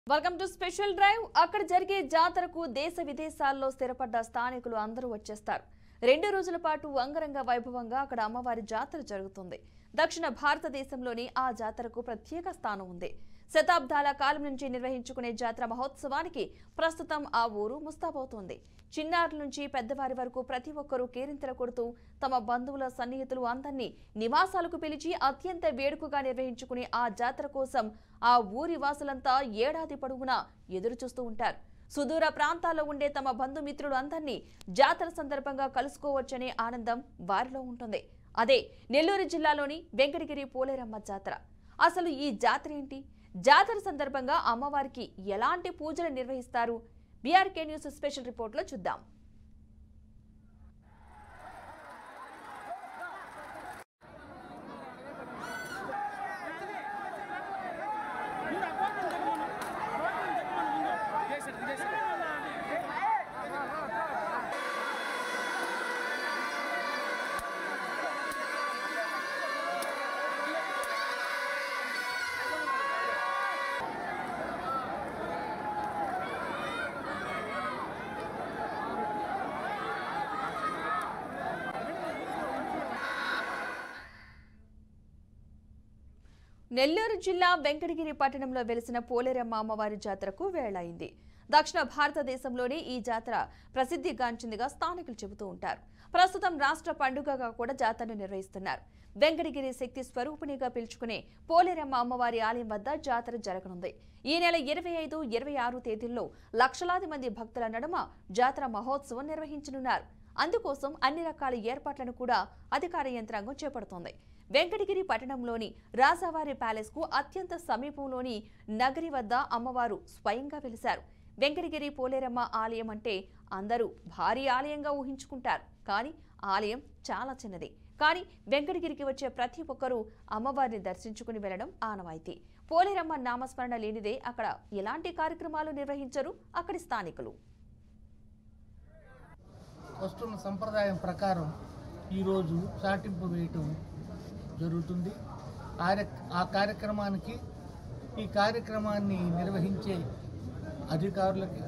welcome to special drive అక్కడ జరిగే జాతరకు దేశ విదేశాల్లో స్థిరపడ్డ స్థానికులు అందరూ వచ్చేస్తారు రెండు రోజుల పాటు అంగరంగ వైభవంగా అక్కడ అమ్మవారి జాతర జరుగుతుంది దక్షిణ భారతదేశంలోని ఆ జాతరకు ప్రత్యేక స్థానం ఉంది శతాబ్దాల కాలం నుంచి నిర్వహించుకునే జాతర మహోత్సవానికి ప్రస్తుతం ఆ ఊరు ముస్తాబవుతోంది చిన్నారుల నుంచి పెద్దవారి వరకు ప్రతి ఒక్కరూ కేరింతలు కొడుతూ తమ బంధువుల సన్నిహితులు అందరినీ నివాసాలకు పిలిచి అత్యంత వేడుకగా నిర్వహించుకునే ఆ జాతర కోసం ఆ ఊరి వాసులంతా ఏడాది పొడవునా ఎదురు చూస్తూ ఉంటారు సుదూర ప్రాంతాల్లో ఉండే తమ బంధుమిత్రులు అందరినీ జాతర సందర్భంగా కలుసుకోవచ్చనే ఆనందం వారిలో ఉంటుంది అదే నెల్లూరు జిల్లాలోని వెంకటగిరి పోలేరమ్మ జాతర అసలు ఈ జాతర ఏంటి జాతర సందర్భంగా అమ్మవారికి ఎలాంటి పూజలు నిర్వహిస్తారు బీఆర్కే న్యూస్ స్పెషల్ రిపోర్ట్లో చూద్దాం నెల్లూరు జిల్లా వెంకటగిరి పట్టణంలో వెలిసిన పోలేరమ్మ అమ్మవారి జాతరకు వేళైంది దక్షిణ భారతదేశంలోని ఈ జాతర ప్రసిద్ధిగాంచిందిగా స్థానికులు చెబుతూ ఉంటారు ప్రస్తుతం రాష్ట్ర పండుగగా కూడా జాతరను నిర్వహిస్తున్నారు వెంకటగిరి శక్తి స్వరూపిణిగా పిలుచుకునే పోలేరమ్మ అమ్మవారి ఆలయం వద్ద జాతర జరగనుంది ఈ నెల ఇరవై ఐదు ఇరవై ఆరు తేదీల్లో లక్షలాది మంది భక్తుల నడుమ జాతర మహోత్సవం నిర్వహించనున్నారు అందుకోసం అన్ని రకాల ఏర్పాట్లను కూడా అధికార యంత్రాంగం చేపడుతోంది వెంకటగిరి పట్టణంలోని రాజావారి ప్యాలెస్ కు అత్యంత సమీపంలోని నగరి వద్ద అమ్మవారు స్వయంగా వెలిశారు వెంకటగిరి పోలేరమ్మ ఆలయం అంటే అందరూ భారీ ఆలయంగా ఊహించుకుంటారు కానీ ఆలయం చాలా చిన్నది కానీ వెంకటగిరికి వచ్చే ప్రతి ఒక్కరూ అమ్మవారిని దర్శించుకుని వెళ్లడం ఆనవాయితీ పోలేరమ్మ నామస్మరణ లేనిదే అక్కడ ఎలాంటి కార్యక్రమాలు నిర్వహించరు అక్కడి స్థానికులు వస్తున్న సంప్రదాయం ప్రకారం ఈరోజు చాటింపు వేయటం జరుగుతుంది ఆర- ఆ కార్యక్రమానికి ఈ కార్యక్రమాన్ని నిర్వహించే అధికారులకి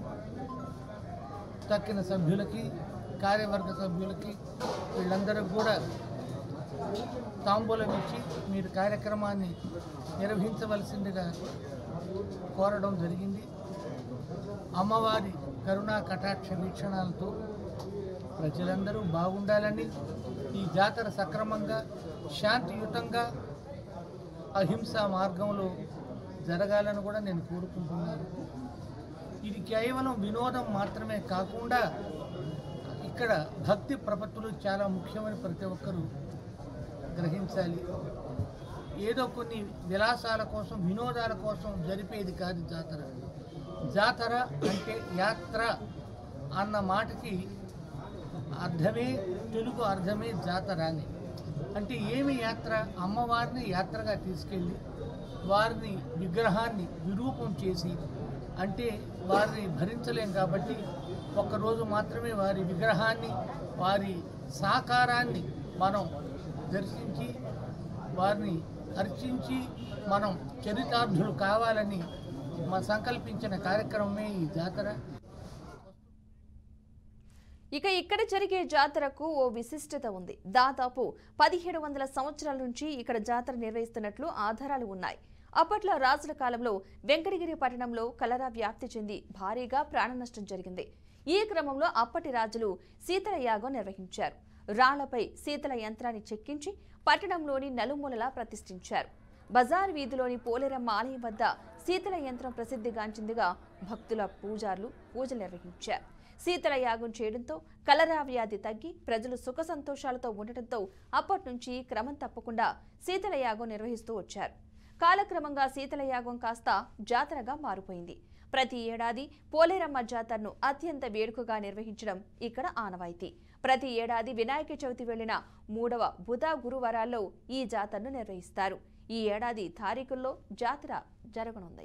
తక్కిన సభ్యులకి కార్యవర్గ సభ్యులకి వీళ్ళందరికీ కూడా తాంబూలం ఇచ్చి మీరు కార్యక్రమాన్ని నిర్వహించవలసిందిగా కోరడం జరిగింది అమ్మవారి కరుణా కటాక్ష వీక్షణాలతో ప్రజలందరూ బాగుండాలని ఈ జాతర సక్రమంగా శాంతియుతంగా అహింసా మార్గంలో జరగాలని కూడా నేను కోరుకుంటున్నాను ఇది కేవలం వినోదం మాత్రమే కాకుండా ఇక్కడ భక్తి ప్రపత్తులు చాలా ముఖ్యమని ప్రతి ఒక్కరూ గ్రహించాలి ఏదో కొన్ని విలాసాల కోసం వినోదాల కోసం జరిపేది కాదు జాతర జాతర అంటే యాత్ర అన్న మాటకి అర్థమే తెలుగు అర్థమే జాతర అని అంటే ఏమి యాత్ర అమ్మవారిని యాత్రగా తీసుకెళ్ళి వారిని విగ్రహాన్ని విరూపం చేసి అంటే వారిని భరించలేం కాబట్టి ఒక్కరోజు మాత్రమే వారి విగ్రహాన్ని వారి సాకారాన్ని మనం దర్శించి వారిని అర్చించి మనం చరితార్థులు కావాలని మన సంకల్పించిన కార్యక్రమమే ఈ జాతర ఇక ఇక్కడ జరిగే జాతరకు ఓ విశిష్టత ఉంది దాదాపు పదిహేడు వందల సంవత్సరాల నుంచి ఇక్కడ జాతర నిర్వహిస్తున్నట్లు ఆధారాలు ఉన్నాయి అప్పట్లో రాజుల కాలంలో వెంకటగిరి పట్టణంలో కలరా వ్యాప్తి చెంది భారీగా ప్రాణ నష్టం జరిగింది ఈ క్రమంలో అప్పటి రాజులు శీతల యాగం నిర్వహించారు రాళ్లపై శీతల యంత్రాన్ని చెక్కించి పట్టణంలోని నలుమూలలా ప్రతిష్ఠించారు బజార్ వీధిలోని పోలేరమ్మ ఆలయం వద్ద శీతల యంత్రం ప్రసిద్ధిగాంచిందిగా భక్తుల పూజారులు పూజలు నిర్వహించారు శీతల యాగం చేయడంతో కలరా వ్యాధి తగ్గి ప్రజలు సుఖ సంతోషాలతో ఉండటంతో అప్పటి నుంచి క్రమం తప్పకుండా శీతల యాగం నిర్వహిస్తూ వచ్చారు కాలక్రమంగా శీతల యాగం కాస్త జాతరగా మారిపోయింది ప్రతి ఏడాది పోలేరమ్మ జాతరను అత్యంత వేడుకగా నిర్వహించడం ఇక్కడ ఆనవాయితీ ప్రతి ఏడాది వినాయక చవితి వెళ్లిన మూడవ బుధ గురువారాల్లో ఈ జాతరను నిర్వహిస్తారు ఈ ఏడాది తారీఖుల్లో జాతర జరగనుంది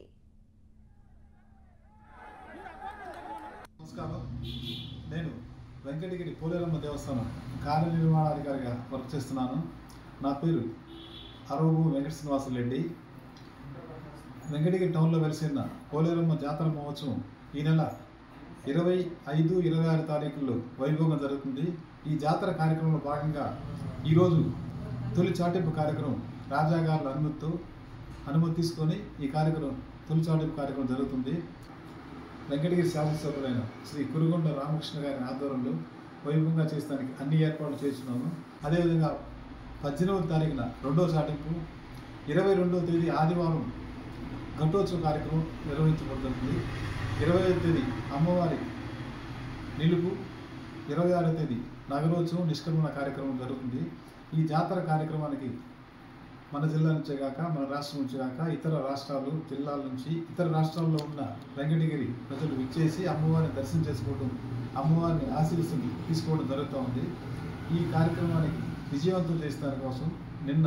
నమస్కారం నేను వెంకటగిరి పోలేరమ్మ దేవస్థానం కార్యనిర్వహణాధికారిగా వర్క్ చేస్తున్నాను నా పేరు అరవగు వెంకట శ్రీనివాసరెడ్డి వెంకటగిరి టౌన్లో వెలిసిన పోలేరమ్మ జాతర మహోత్సవం ఈ నెల ఇరవై ఐదు ఇరవై ఆరు తారీఖుల్లో వైభవంగా జరుగుతుంది ఈ జాతర కార్యక్రమంలో భాగంగా ఈరోజు తొలి చాటింపు కార్యక్రమం రాజా గారి అనుమతితో అనుమతి తీసుకొని ఈ కార్యక్రమం తొలి చాటింపు కార్యక్రమం జరుగుతుంది వెంకటగిరి శాసనసభ్యులైన శ్రీ కురుగొండ రామకృష్ణ గారి ఆధ్వర్యంలో వైభవంగా చేసడానికి అన్ని ఏర్పాట్లు చేస్తున్నాము అదేవిధంగా పద్దెనిమిదవ తారీఖున రెండో చాటింపు ఇరవై రెండవ తేదీ ఆదివారం ఘటోత్సవ కార్యక్రమం నిర్వహించబడుతుంది ఇరవై తేదీ అమ్మవారి నిలుపు ఇరవై ఆరో తేదీ నగరోత్సవం నిష్క్రమణ కార్యక్రమం జరుగుతుంది ఈ జాతర కార్యక్రమానికి మన జిల్లా నుంచే కాక మన రాష్ట్రం నుంచే కాక ఇతర రాష్ట్రాలు జిల్లాల నుంచి ఇతర రాష్ట్రాల్లో ఉన్న వెంకటగిరి ప్రజలు విచ్చేసి అమ్మవారిని దర్శనం చేసుకోవడం అమ్మవారిని ఆశీస్సులు తీసుకోవడం జరుగుతూ ఉంది ఈ కార్యక్రమానికి విజయవంతం చేసిన కోసం నిన్న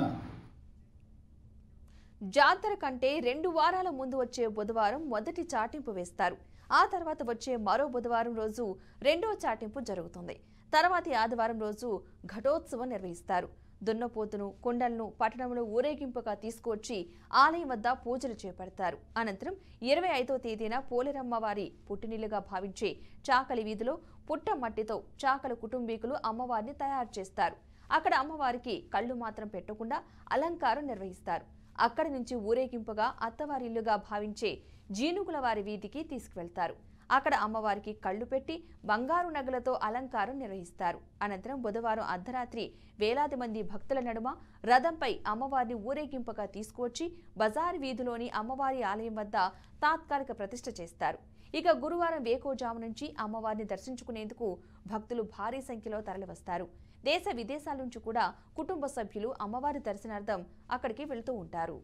జాతర కంటే రెండు వారాల ముందు వచ్చే బుధవారం మొదటి చాటింపు వేస్తారు ఆ తర్వాత వచ్చే మరో బుధవారం రోజు రెండో చాటింపు జరుగుతుంది తర్వాతి ఆదివారం రోజు ఘటోత్సవం నిర్వహిస్తారు దున్నపోతును కుండలను పట్టణంలో ఊరేగింపుగా తీసుకొచ్చి ఆలయం వద్ద పూజలు చేపడతారు అనంతరం ఇరవై ఐదో తేదీన పోలేరమ్మ వారి పుట్టినిల్లుగా భావించే చాకలి వీధిలో పుట్ట మట్టితో చాకల కుటుంబీకులు అమ్మవారిని తయారు చేస్తారు అక్కడ అమ్మవారికి కళ్ళు మాత్రం పెట్టకుండా అలంకారం నిర్వహిస్తారు అక్కడి నుంచి ఊరేగింపుగా అత్తవారిల్లుగా భావించే జీనుగుల వారి వీధికి తీసుకువెళ్తారు అక్కడ అమ్మవారికి కళ్ళు పెట్టి బంగారు నగలతో అలంకారం నిర్వహిస్తారు అనంతరం బుధవారం అర్ధరాత్రి వేలాది మంది భక్తుల నడుమ రథంపై అమ్మవారిని ఊరేగింపుగా తీసుకువచ్చి బజార్ వీధిలోని అమ్మవారి ఆలయం వద్ద తాత్కాలిక ప్రతిష్ఠ చేస్తారు ఇక గురువారం వేకోజాము నుంచి అమ్మవారిని దర్శించుకునేందుకు భక్తులు భారీ సంఖ్యలో తరలివస్తారు దేశ విదేశాల నుంచి కూడా కుటుంబ సభ్యులు అమ్మవారి దర్శనార్థం అక్కడికి వెళ్తూ ఉంటారు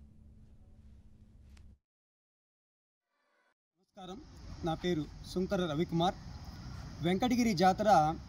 నమస్కారం నా పేరు సుంకర రవికుమార్ వెంకటగిరి జాతర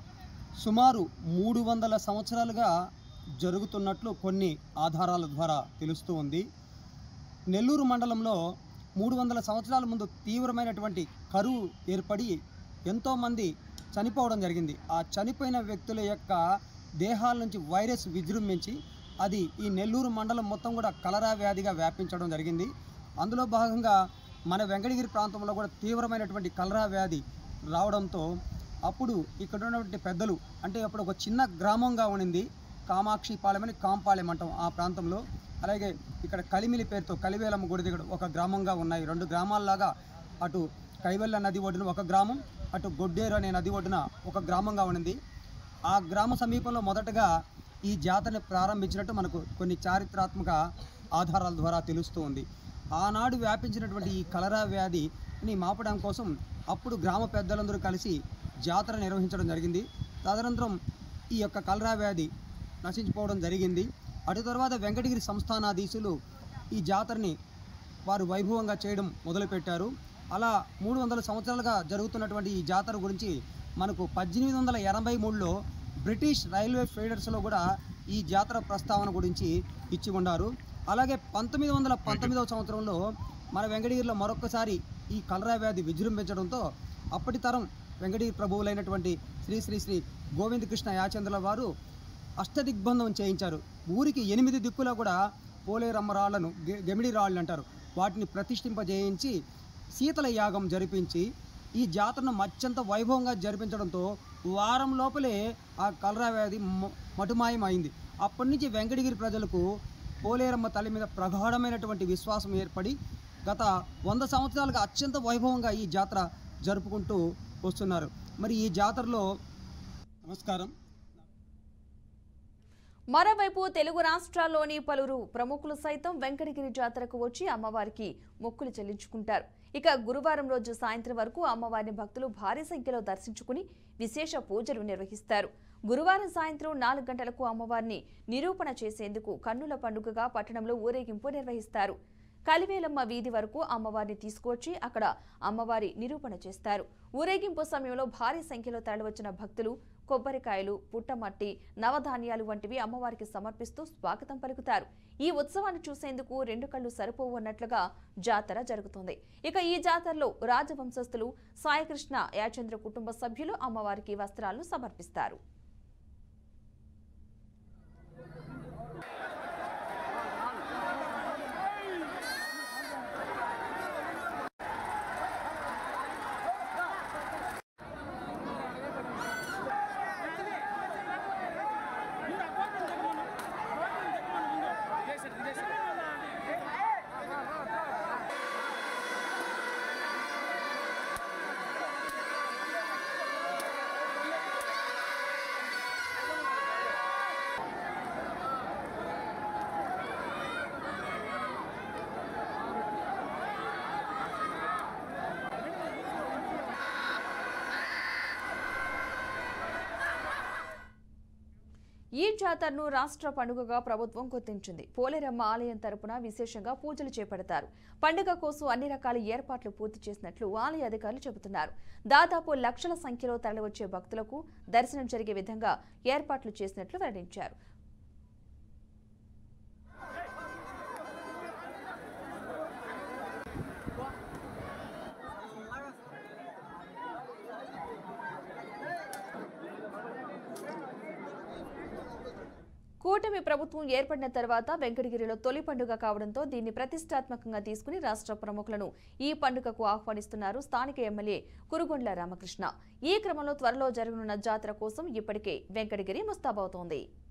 సుమారు మూడు వందల సంవత్సరాలుగా జరుగుతున్నట్లు కొన్ని ఆధారాల ద్వారా తెలుస్తూ ఉంది నెల్లూరు మండలంలో మూడు వందల సంవత్సరాల ముందు తీవ్రమైనటువంటి కరువు ఏర్పడి ఎంతోమంది చనిపోవడం జరిగింది ఆ చనిపోయిన వ్యక్తుల యొక్క దేహాల నుంచి వైరస్ విజృంభించి అది ఈ నెల్లూరు మండలం మొత్తం కూడా కలరా వ్యాధిగా వ్యాపించడం జరిగింది అందులో భాగంగా మన వెంకటగిరి ప్రాంతంలో కూడా తీవ్రమైనటువంటి కలరా వ్యాధి రావడంతో అప్పుడు ఇక్కడ ఉన్నటువంటి పెద్దలు అంటే అప్పుడు ఒక చిన్న గ్రామంగా ఉండింది కామాక్షి పాలెం అని కాంపాలెం అంటాం ఆ ప్రాంతంలో అలాగే ఇక్కడ కలిమిలి పేరుతో కలివేలమ్మ గుడి దగ్గర ఒక గ్రామంగా ఉన్నాయి రెండు గ్రామాల్లాగా అటు కైవెల్ల నది ఒడ్డున ఒక గ్రామం అటు గొడ్డేరు అనే నది ఒడ్డున ఒక గ్రామంగా ఉండింది ఆ గ్రామ సమీపంలో మొదటగా ఈ జాతరని ప్రారంభించినట్టు మనకు కొన్ని చారిత్రాత్మక ఆధారాల ద్వారా తెలుస్తూ ఉంది ఆనాడు వ్యాపించినటువంటి ఈ కలరా వ్యాధిని మాపడం కోసం అప్పుడు గ్రామ పెద్దలందరూ కలిసి జాతర నిర్వహించడం జరిగింది తదనంతరం ఈ యొక్క కలరా వ్యాధి నశించిపోవడం జరిగింది అటు తర్వాత వెంకటగిరి సంస్థానాధీశులు ఈ జాతరని వారు వైభవంగా చేయడం మొదలుపెట్టారు అలా మూడు వందల సంవత్సరాలుగా జరుగుతున్నటువంటి ఈ జాతర గురించి మనకు పద్దెనిమిది వందల ఎనభై మూడులో బ్రిటిష్ రైల్వే ఫీడర్స్లో కూడా ఈ జాతర ప్రస్తావన గురించి ఇచ్చి ఉన్నారు అలాగే పంతొమ్మిది వందల పంతొమ్మిదవ సంవత్సరంలో మన వెంకటగిరిలో మరొకసారి ఈ కలరా వ్యాధి విజృంభించడంతో అప్పటి తరం వెంకటగిరి ప్రభువులైనటువంటి శ్రీ శ్రీ శ్రీ గోవింద కృష్ణ యాచంద్రుల వారు అష్టదిగ్బంధం చేయించారు ఊరికి ఎనిమిది దిక్కులా కూడా పోలేరమ్మ రాళ్లను గె- గెమిడి రాళ్ళు అంటారు వాటిని ప్రతిష్ఠింపజేయించి శీతల యాగం జరిపించి ఈ జాతరను మత్యంత వైభవంగా జరిపించడంతో వారం లోపలే ఆ కలరా వ్యాధి మ- మటుమాయం అయింది అప్పటి నుంచి వెంకటగిరి ప్రజలకు పోలేరమ్మ తల్లి మీద ప్రగాఢమైనటువంటి విశ్వాసం ఏర్పడి గత వంద సంవత్సరాలుగా అత్యంత వైభవంగా ఈ జాతర జరుపుకుంటూ వస్తున్నారు మరి ఈ జాతరలో నమస్కారం మరోవైపు తెలుగు రాష్ట్రాల్లోని పలువురు ప్రముఖులు సైతం వెంకటగిరి జాతరకు వచ్చి అమ్మవారికి మొక్కులు చెల్లించుకుంటారు ఇక గురువారం రోజు సాయంత్రం వరకు అమ్మవారిని భక్తులు భారీ సంఖ్యలో దర్శించుకుని విశేష పూజలు నిర్వహిస్తారు గురువారం సాయంత్రం నాలుగు గంటలకు అమ్మవారిని నిరూపణ చేసేందుకు కన్నుల పండుగగా పట్టణంలో ఊరేగింపు నిర్వహిస్తారు కలివేలమ్మ వీధి వరకు అమ్మవారిని తీసుకువచ్చి అక్కడ అమ్మవారి నిరూపణ చేస్తారు ఊరేగింపు సమయంలో భారీ సంఖ్యలో తరలివచ్చిన భక్తులు కొబ్బరికాయలు పుట్టమట్టి నవధాన్యాలు వంటివి అమ్మవారికి సమర్పిస్తూ స్వాగతం పలుకుతారు ఈ ఉత్సవాన్ని చూసేందుకు రెండు కళ్ళు సరిపోవు అన్నట్లుగా జాతర జరుగుతుంది ఇక ఈ జాతరలో రాజవంశస్థులు సాయికృష్ణ యాచంద్ర కుటుంబ సభ్యులు అమ్మవారికి వస్త్రాలను సమర్పిస్తారు ఈ జాతరను రాష్ట్ర పండుగగా ప్రభుత్వం గుర్తించింది పోలేరమ్మ ఆలయం తరపున విశేషంగా పూజలు చేపడతారు పండుగ కోసం అన్ని రకాల ఏర్పాట్లు పూర్తి చేసినట్లు ఆలయ అధికారులు చెబుతున్నారు దాదాపు లక్షల సంఖ్యలో తరలివచ్చే భక్తులకు దర్శనం జరిగే విధంగా ఏర్పాట్లు చేసినట్లు వెల్లడించారు కూటమి ప్రభుత్వం ఏర్పడిన తర్వాత వెంకటగిరిలో తొలి పండుగ కావడంతో దీన్ని ప్రతిష్టాత్మకంగా తీసుకుని రాష్ట్ర ప్రముఖులను ఈ పండుగకు ఆహ్వానిస్తున్నారు స్థానిక ఎమ్మెల్యే కురుగొండ్ల రామకృష్ణ ఈ క్రమంలో త్వరలో జరగనున్న జాతర కోసం ఇప్పటికే వెంకటగిరి ముస్తాబవుతోంది